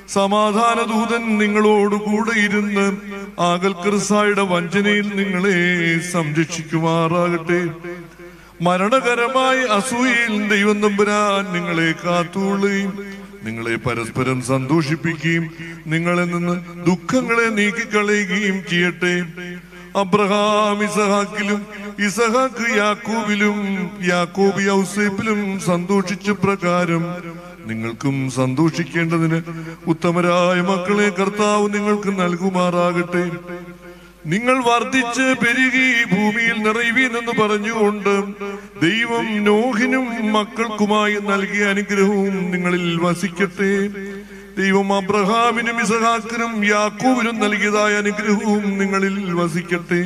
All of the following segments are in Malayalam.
സമാധാന ദൂതൻ നിങ്ങളോട് കൂടെ ഇരുന്ന് ആകൽ ക്രിസായുടെ വഞ്ചനയിൽ നിങ്ങളെ സംരക്ഷിക്കുമാറാകട്ടെ മരണകരമായ അസൂയയിൽ ദൈവം തമ്പുരാൻ നിങ്ങളെ കാത്തുകൊള്ളുകയും നിങ്ങളെ പരസ്പരം സന്തോഷിപ്പിക്കുകയും നിങ്ങളിൽ നിന്ന് ദുഃഖങ്ങളെ നീക്കിക്കളയുകയും ചെയ്യട്ടെ അബ്രഹാം ഇസഹാക്കിലും ഇസഹാക്ക് യാക്കൂബിലും യാക്കോബ് യൗസേപ്പിലും സന്തോഷിച്ച പ്രകാരം നിങ്ങൾക്കും സന്തോഷിക്കേണ്ടതിന് ഉത്തമരായ മക്കളെ കർത്താവ് നിങ്ങൾക്ക് നൽകുമാറാകട്ടെ നിങ്ങൾ വർദ്ധിച്ച് പെരുകി ഭൂമിയിൽ നിറയുവീനെന്ന് പറഞ്ഞുകൊണ്ട് ദൈവം നോഹിനും മക്കൾക്കുമായി നൽകിയ അനുഗ്രഹവും നിങ്ങളിൽ വസിക്കട്ടെ ദൈവം അബ്രഹാമിനും ഇസഹാക്കിനും യാക്കൂബിനും നൽകിയതായ അനുഗ്രഹവും നിങ്ങളിൽ വസിക്കട്ടെ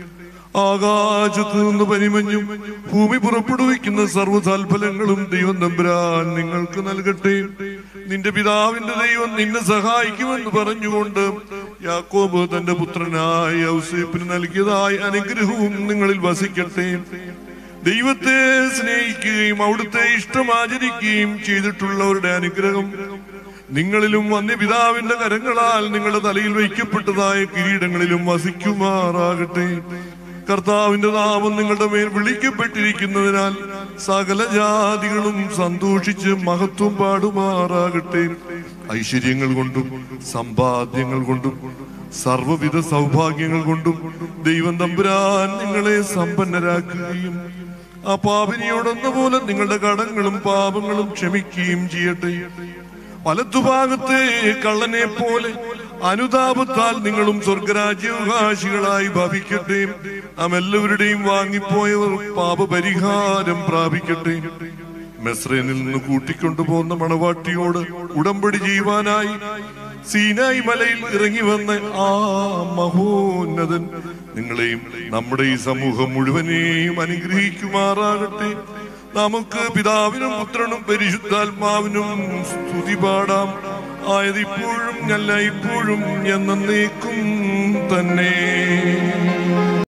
ആകാശത്തു നിന്ന് പരിമഞ്ഞും ഭൂമി പുറപ്പെടുവിക്കുന്ന സർവ്വതാൽഫലങ്ങളും ദൈവം തമ്പുരാൻ നിങ്ങൾക്ക് നൽകട്ടെ നിന്റെ പിതാവിന്റെ ദൈവം നിന്നെ സഹായിക്കുമെന്ന് പറഞ്ഞുകൊണ്ട് യാക്കോബ് തന്റെ പുത്രനായ ഔസേപ്പിന് നൽകിയതായ അനുഗ്രഹവും നിങ്ങളിൽ വസിക്കട്ടെ ദൈവത്തെ സ്നേഹിക്കുകയും അവിടുത്തെ ഇഷ്ടം ആചരിക്കുകയും ചെയ്തിട്ടുള്ളവരുടെ അനുഗ്രഹം നിങ്ങളിലും വന്യപിതാവിന്റെ കരങ്ങളാൽ നിങ്ങളുടെ തലയിൽ വയ്ക്കപ്പെട്ടതായ കിരീടങ്ങളിലും വസിക്കുമാറാകട്ടെ കർത്താവിന്റെ നാമം നിങ്ങളുടെ മേൽ വിളിക്കപ്പെട്ടിരിക്കുന്നതിനാൽ സകല ജാതികളും സന്തോഷിച്ച് മഹത്വം പാടുമാറാകട്ടെ ഐശ്വര്യങ്ങൾ കൊണ്ടും സമ്പാദ്യങ്ങൾ കൊണ്ടും സർവവിധ സൗഭാഗ്യങ്ങൾ കൊണ്ടും ദൈവം തമ്പുരാൻ നിങ്ങളെ സമ്പന്നരാക്കുകയും ആ പാപിനിയോടൊന്ന പോലെ നിങ്ങളുടെ കടങ്ങളും പാപങ്ങളും ക്ഷമിക്കുകയും ചെയ്യട്ടെ വലത്തുഭാഗത്തെ കള്ളനെ പോലെ അനുതാപത്താൽ നിങ്ങളും സ്വർഗരാജ്യാവകാശികളായി ഭവിക്കട്ടെ നാം എല്ലാവരുടെയും വാങ്ങിപ്പോയവർ പാപപരിഹാരം പ്രാപിക്കട്ടെ മെസ്രേനിൽ നിന്ന് കൂട്ടിക്കൊണ്ടുപോകുന്ന മണവാട്ടിയോട് ഉടമ്പടി ചെയ്യുവാനായി സീനായി മലയിൽ ഇറങ്ങി വന്ന ആ മഹോന്നതൻ നിങ്ങളെയും നമ്മുടെ ഈ സമൂഹം മുഴുവനെയും അനുഗ്രഹിക്കുമാറാകട്ടെ നമുക്ക് പിതാവിനും പുത്രനും പരിശുദ്ധാത്മാവിനും സ്തുതി പാടാം ആയത് ഇപ്പോഴും അല്ല ഇപ്പോഴും എന്നേക്കും തന്നെ